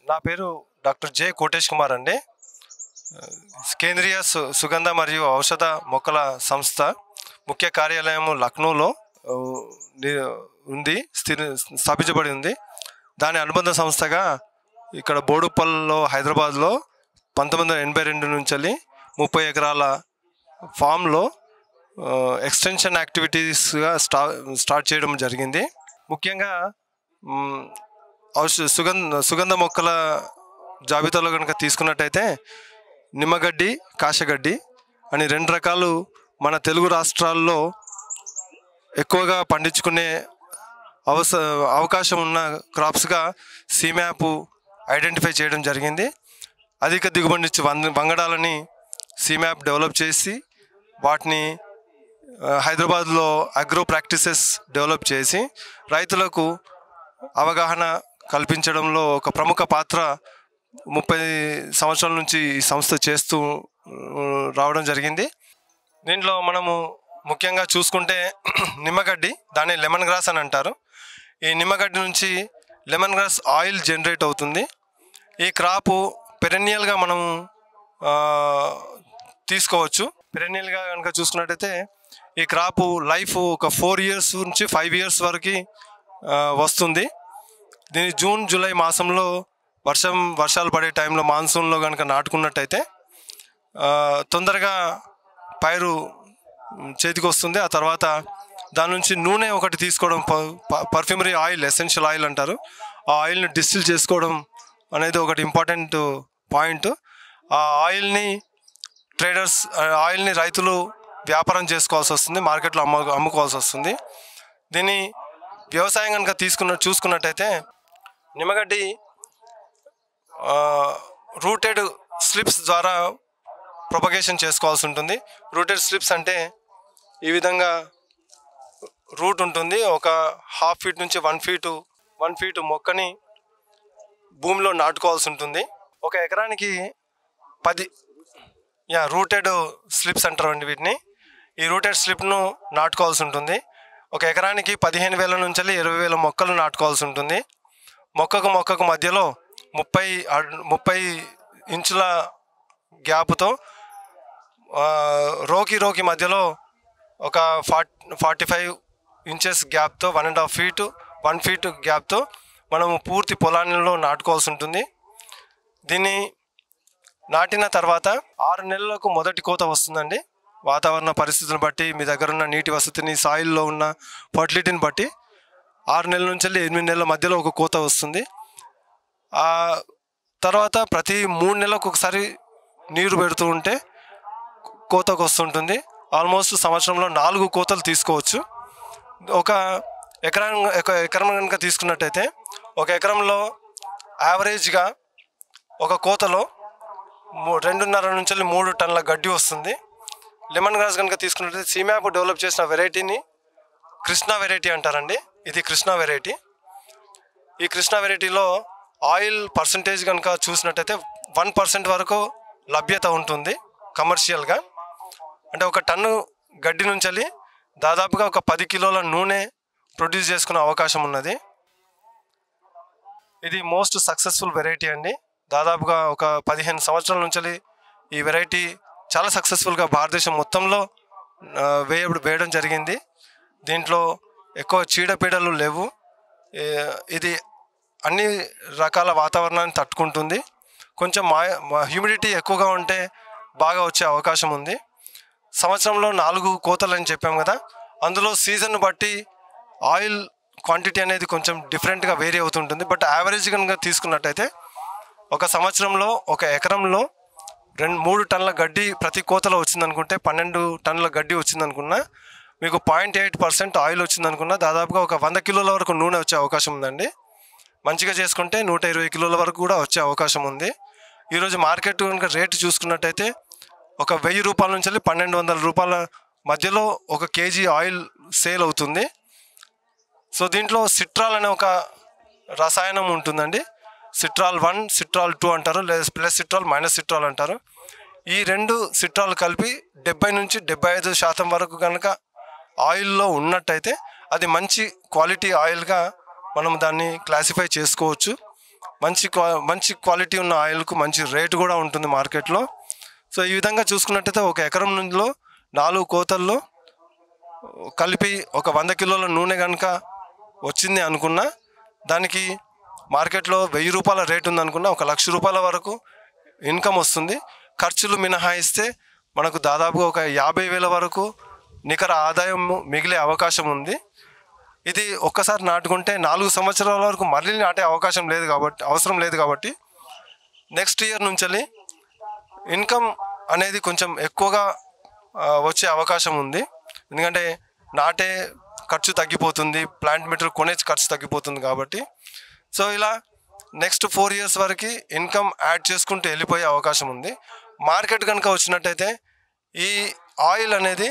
నా పేరు doctor J Kotesh Kumar అండి కేంద్రీయ సు సుగంధ మరియు ఔషధ మొక్కల సంస్థ ముఖ్య కార్యాలయం లక్నోలో ఆ, ని- ఉంది స్థిర స్థాపించబడి ఉంది దాని అనుబంధ సంస్థగా ఇక్కడ బోడుపల్లో హైదరాబాద్లో పంతొమ్మిది వందల ఎనభై రెండు నుంచి ముప్పై ఎకరాల ఫామ్లో ఎక్స్టెన్షన్ యాక్టివిటీస్గా స్టా స్టార్ట్ చేయడం జరిగింది ముఖ్యంగా మ్, ఔష సుగంధ సుగంధ మొక్కల జాబితాలో కనుక తీసుకున్నట్టయితే నిమ్మగడ్డి కాశగడ్డి అని రెండు రకాలు మన తెలుగు రాష్ట్రాల్లో ఎక్కువగా పండించుకునే అవస అవకాశం ఉన్న క్రాప్స్గా సీమ్యాప్ ఐడెంటిఫై చేయడం జరిగింది అధిక దిగుబడి వంద వంగడాలని సీమ్యాప్ డెవలప్ చేసి వాటిని ఆ, హైదరాబాద్లో అగ్రో ప్రాక్టీసెస్ డెవలప్ చేసి రైతులకు అవగాహన కల్పించడంలో ఒక ప్రముఖ పాత్ర ముప్పై సంవత్సరాల నుంచి ఈ సంస్థ చేస్తూ ఆ, రావడం జరిగింది దీంట్లో మనము ముఖ్యంగా చూసుకుంటే నిమ్మగడ్డి దాన్ని లెమన్ గ్రాస్ అని అంటారు ఈ నిమ్మగడ్డి నుంచి లెమన్ గ్రాస్ ఆయిల్ జనరేట్ అవుతుంది ఈ క్రాపు పెరెన్నియల్గా మనం ఆ, తీసుకోవచ్చు పెరెన్నియల్గా కనుక చూసుకున్నట్టయితే ఈ క్రాపు లైఫ్ ఒక ఫోర్ ఇయర్స్ నుంచి ఫైవ్ ఇయర్స్ వరకు ఆ, వస్తుంది దీని జూన్ జూలై మాసంలో వర్షం వర్షాలు పడే టైంలో మాన్సూన్లో కనుక నాటుకున్నట్టయితే ఆ, తొందరగా పైరు చేతికి వస్తుంది ఆ తర్వాత దాని నుంచి నూనె ఒకటి తీసుకోవడం పర్ఫ్యూమరీ ఆయిల్ ఎసెన్షియల్ ఆయిల్ అంటారు ఆ ఆయిల్ని డిస్టిల్ చేసుకోవడం అనేది ఒకటి ఇంపార్టెంట్ పాయింట్ ఆ ఆయిల్ని ట్రేడర్స్ ఆ ఆయిల్ని రైతులు వ్యాపారం చేసుకోవాల్సి వస్తుంది మార్కెట్లో అమ్ము అమ్ముకోవాల్సి వస్తుంది దీన్ని వ్యవసాయం కనుక తీసుకున్న చూసుకున్నట్టయితే నిమ్మగడ్డి రూటెడ్ స్లిప్స్ ద్వారా ప్రొపగేషన్ చేసుకోవాల్సి ఉంటుంది రూటెడ్ స్లిప్స్ అంటే ఈ విధంగా రూట్ ఉంటుంది ఒక హాఫ్ ఫీట్ నుంచి వన్ ఫీటు వన్ ఫీట్ మొక్కని భూమిలో నాటుకోవాల్సి ఉంటుంది ఒక ఎకరానికి పది యా రూటెడ్ స్లిప్స్ అంటారండి వీటిని ఈ రూటెడ్ స్లిప్ను నాటుకోవాల్సి ఉంటుంది ఒక ఎకరానికి పదిహేను వేల నుంచి ఇరవై వేల మొక్కలు నాటుకోవాల్సి ఉంటుంది మొక్కకు మొక్కకు మధ్యలో ముప్పై అడ్- ముప్పై ఇంచుల గ్యాప్తో ఆ, రోకి రోకి మధ్యలో ఒక ఫార్ట్ ఫార్టీ ఫైవ్ ఇంచెస్ గ్యాప్తో one and half feet one feet గ్యాప్తో మనము పూర్తి పొలాల్లో నాటుకోవాల్సి ఉంటుంది దీన్ని నాటిన తర్వాత ఆరు నెలలకు మొదటి కోత వస్తుందండి వాతావరణ పరిస్థితులను బట్టి మీ దగ్గర ఉన్న నీటి వసతిని సాయిల్లో ఉన్న ఫర్టిలిటీని బట్టి ఆరు నెలల నుంచి వెళ్ళి ఎనిమిది నెలల మధ్యలో ఒక కోత వస్తుంది ఆ తర్వాత ప్రతి మూడు నెలలకు ఒకసారి నీరు పెడుతూ ఉంటే కోతకు వస్తుంటుంది ఆల్మోస్ట్ సంవత్సరంలో నాలుగు కోతలు తీసుకోవచ్చు ఒక ఎకరం ఒక ఎకరం కనుక తీసుకున్నట్టయితే ఒక ఎకరంలో యావరేజ్గా ఒక కోతలో మూ- రెండున్నర నుంచి వెళ్ళి మూడు టన్నుల గడ్డి వస్తుంది లెమన్ గ్రాస్ కనుక తీసుకున్నట్టయితే సీమ్యాప్ డెవలప్ చేసిన వెరైటీని కృష్ణా వెరైటీ అంటారండి ఇది కృష్ణా వెరైటీ ఈ కృష్ణా వెరైటీలో ఆయిల్ పర్సంటేజ్ కనుక చూసినట్టయితే వన్ పర్సెంట్ వరకు లభ్యత ఉంటుంది కమర్షియల్గా అంటే ఒక టన్ను గడ్డి నుంచి వెళ్ళి దాదాపుగా ఒక పది కిలోల నూనె ప్రొడ్యూస్ చేసుకునే అవకాశం ఉన్నది ఇది మోస్ట్ సక్సెస్ఫుల్ వెరైటీ అండి దాదాపుగా ఒక పదిహేను సంవత్సరాల నుంచి ఈ వెరైటీ చాలా సక్సెస్ఫుల్గా భారతదేశం మొత్తంలో ఆ, వేయ వేయడం జరిగింది దీంట్లో ఎక్కువ చీడపీడలు లేవు ఏ- ఇది అన్ని రకాల వాతావరణాన్ని తట్టుకుంటుంది కొంచెం మా హ్యూమిడిటీ ఎక్కువగా ఉంటే బాగా వచ్చే అవకాశం ఉంది సంవత్సరంలో నాలుగు కోతలు అని చెప్పాం కదా అందులో సీజన్ బట్టి ఆయిల్ క్వాంటిటీ అనేది కొంచెం డిఫరెంట్గా వేరీ అవుతుంటుంది బట్ యావరేజ్ కనుక తీసుకున్నట్టయితే ఒక సంవత్సరంలో ఒక ఎకరంలో రెండు మూడు టన్నుల గడ్డి ప్రతి కోతలో వచ్చిందనుకుంటే పన్నెండు టన్నుల గడ్డి వచ్చిందనుకున్నా మీకు పాయింట్ ఎయిట్ పర్సెంట్ ఆయిల్ వచ్చిందనుకున్నా దాదాపుగా ఒక వంద కిలోల వరకు నూనె వచ్చే అవకాశం ఉందండి మంచిగా చేసుకుంటే నూట ఇరవై కిలోల వరకు కూడా వచ్చే అవకాశం ఉంది ఈరోజు మార్కెట్ కనుక రేటు చూసుకున్నట్టయితే ఒక వెయ్యి రూపాయల నుంచి వెళ్ళి పన్నెండు వందల రూపాయల మధ్యలో ఒక కేజీ ఆయిల్ సేల్ అవుతుంది సో దీంట్లో సిట్రాల్ అనే ఒక రసాయనం ఉంటుందండి సిట్రాల్ వన్ సిట్రాల్ టూ అంటారు లేదా ప్లస్ సిట్రాల్ మైనస్ సిట్రాల్ అంటారు ఈ రెండు సిట్రాల్ కలిపి డెబ్బై నుంచి డెబ్బై ఐదు శాతం వరకు కనుక ఆయిల్లో ఉన్నట్టయితే అది మంచి క్వాలిటీ ఆయిల్గా మనం దాన్ని క్లాసిఫై చేసుకోవచ్చు మంచి క్వా మంచి క్వాలిటీ ఉన్న ఆయిల్కు మంచి రేటు కూడా ఉంటుంది మార్కెట్లో సో ఈ విధంగా చూసుకున్నట్టయితే ఒక ఎకరం నుండిలో నాలుగు కోతల్లో కలిపి ఒక వంద కిలోల నూనె కనుక వచ్చింది అనుకున్నా దానికి మార్కెట్లో వెయ్యి రూపాయల రేట్ ఉంది అనుకున్నా ఒక లక్ష రూపాయల వరకు ఇన్కమ్ వస్తుంది ఖర్చులు మినహాయిస్తే మనకు దాదాపుగా ఒక యాభై వేల వరకు నికర ఆదాయం మిగిలే అవకాశం ఉంది ఇది ఒక్కసారి నాటుకుంటే నాలుగు సంవత్సరాల వరకు మళ్ళీ నాటే అవకాశం లేదు కాబట్టి అవసరం లేదు కాబట్టి నెక్స్ట్ ఇయర్ నుంచి ఇన్కమ్ అనేది కొంచెం ఎక్కువగా ఆ, వచ్చే అవకాశం ఉంది ఎందుకంటే నాటే ఖర్చు తగ్గిపోతుంది ప్లాంట్ మెటీరియల్ కొనే ఖర్చు తగ్గిపోతుంది కాబట్టి సో ఇలా నెక్స్ట్ ఫోర్ ఇయర్స్ వరకు ఇన్కమ్ యాడ్ చేసుకుంటూ వెళ్ళిపోయే అవకాశం ఉంది మార్కెట్ కనుక వచ్చినట్టయితే ఈ ఆయిల్ అనేది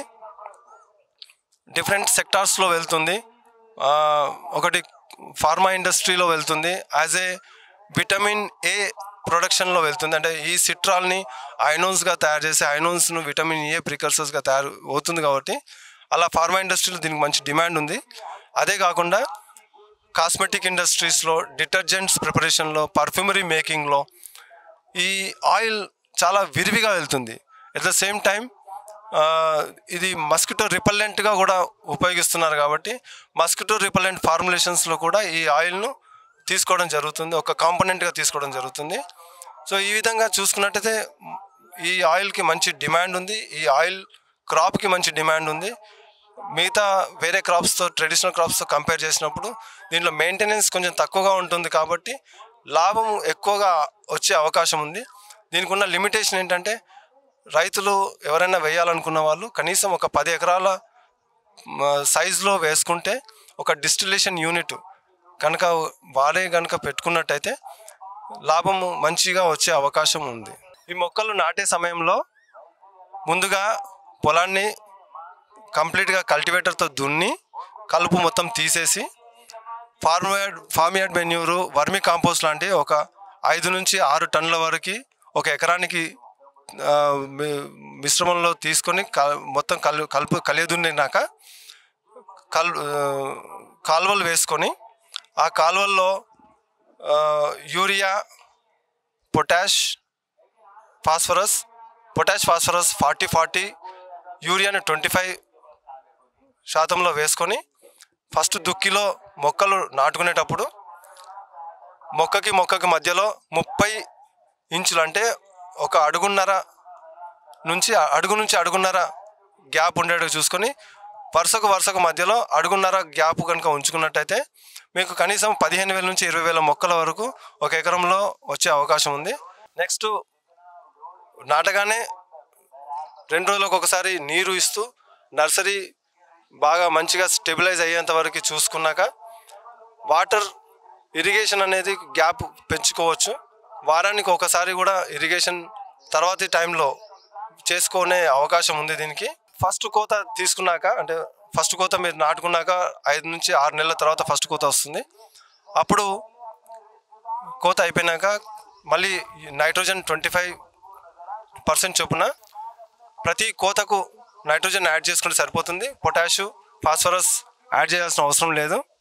డిఫరెంట్ సెక్టార్స్లో వెళ్తుంది ఆ, ఒకటి ఫార్మా ఇండస్ట్రీలో వెళ్తుంది యాజ్ ఏ విటమిన్ ఏ ప్రొడక్షన్లో వెళ్తుంది అంటే ఈ సిట్రాల్ని ఐనోన్స్గా తయారు చేసి ఐనోన్స్ను విటమిన్ ఏ ప్రికర్సర్స్గా తయారు అవుతుంది కాబట్టి అలా ఫార్మా ఇండస్ట్రీలో దీనికి మంచి డిమాండ్ ఉంది అదే కాకుండా కాస్మెటిక్ ఇండస్ట్రీస్లో డిటర్జెంట్స్ ప్రిపరేషన్లో పర్ఫ్యూమరీ మేకింగ్లో ఈ ఆయిల్ చాలా విరివిగా వెళ్తుంది ఎట్ ద సేమ్ టైం ఇది మస్కిటో రిపల్లెంట్గా కూడా ఉపయోగిస్తున్నారు కాబట్టి మస్కిటో రిపల్లెంట్ ఫార్ములేషన్స్లో కూడా ఈ ఆయిల్ను తీసుకోవడం జరుగుతుంది ఒక కాంపోనెంట్గా తీసుకోవడం జరుగుతుంది సో ఈ విధంగా చూసుకున్నట్టయితే మ్, ఈ ఆయిల్కి మంచి డిమాండ్ ఉంది ఈ ఆయిల్ క్రాప్కి మంచి డిమాండ్ ఉంది మిగతా వేరే క్రాప్స్తో ట్రెడిషనల్ క్రాప్స్తో కంపేర్ చేసినప్పుడు దీంట్లో మెయింటెనెన్స్ కొంచెం తక్కువగా ఉంటుంది కాబట్టి లాభం ఎక్కువగా వచ్చే అవకాశం ఉంది దీనికి ఉన్న లిమిటేషన్ ఏంటంటే రైతులు ఎవరైనా వేయాలనుకున్న వాళ్ళు కనీసం ఒక పది ఎకరాల మ, సైజులో వేసుకుంటే ఒక డిస్టిలేషన్ యూనిట్ కనుక వాడే కనుక పెట్టుకున్నట్టయితే లాభము మంచిగా వచ్చే అవకాశం ఉంది ఈ మొక్కలు నాటే సమయంలో ముందుగా పొలాన్ని కంప్లీట్గా కల్టివేటర్తో దున్ని కలుపు మొత్తం తీసేసి ఫార్మ్యార్డ్ ఫార్మ్యార్డ్ మెన్యూరు వర్మి కాంపోస్ట్ లాంటి ఒక ఐదు నుంచి ఆరు టన్నుల వరకు ఒక ఎకరానికి ఆ, మి- మిశ్రమంలో తీసుకొని క- మొత్తం కలు కలుపు కలియదున్నాక కల్ ఆ, కాలువలు వేసుకొని ఆ కాలువల్లో ఆ, urea potash phosphorus potash phosphorus forty forty యూరియాని ట్వంటీ ఫైవ్ శాతంలో వేసుకొని ఫస్ట్ దుక్కిలో మొక్కలు నాటుకునేటప్పుడు మొక్కకి మొక్కకి మధ్యలో ముప్పై ఇంచులు అంటే ఒక అడుగున్నర నుంచి అడుగు నుంచి అడుగున్నర గ్యాప్ ఉండేట్టు చూసుకొని వరుసకు వరుసకు మధ్యలో అడుగున్నర గ్యాప్ కనుక ఉంచుకున్నట్టయితే మీకు కనీసం పదిహేను వేల నుంచి ఇరవై వేల మొక్కల వరకు ఒక ఎకరంలో వచ్చే అవకాశం ఉంది నెక్స్ట్ నాటగానే రెండు రోజులకు ఒకసారి నీరు ఇస్తూ నర్సరీ బాగా మంచిగా స్టెబిలైజ్ అయ్యేంత వరకు చూసుకున్నాక వాటర్ ఇరిగేషన్ అనేది గ్యాప్ పెంచుకోవచ్చు వారానికి ఒకసారి కూడా ఇరిగేషన్ తర్వాతి టైంలో చేసుకునే అవకాశం ఉంది దీనికి ఫస్ట్ కోత తీసుకున్నాక అంటే ఫస్ట్ కోత మీరు నాటుకున్నాక ఐదు నుంచి ఆరు నెలల తర్వాత ఫస్ట్ కోత వస్తుంది అప్పుడు కోత అయిపోయినాక మళ్ళీ నైట్రోజన్ ట్వంటీ ఫైవ్ పర్సెంట్ చొప్పున ప్రతి కోతకు నైట్రోజన్ యాడ్ చేసుకుంటే సరిపోతుంది పొటాషు ఫాస్ఫరస్ యాడ్ చేయాల్సిన అవసరం లేదు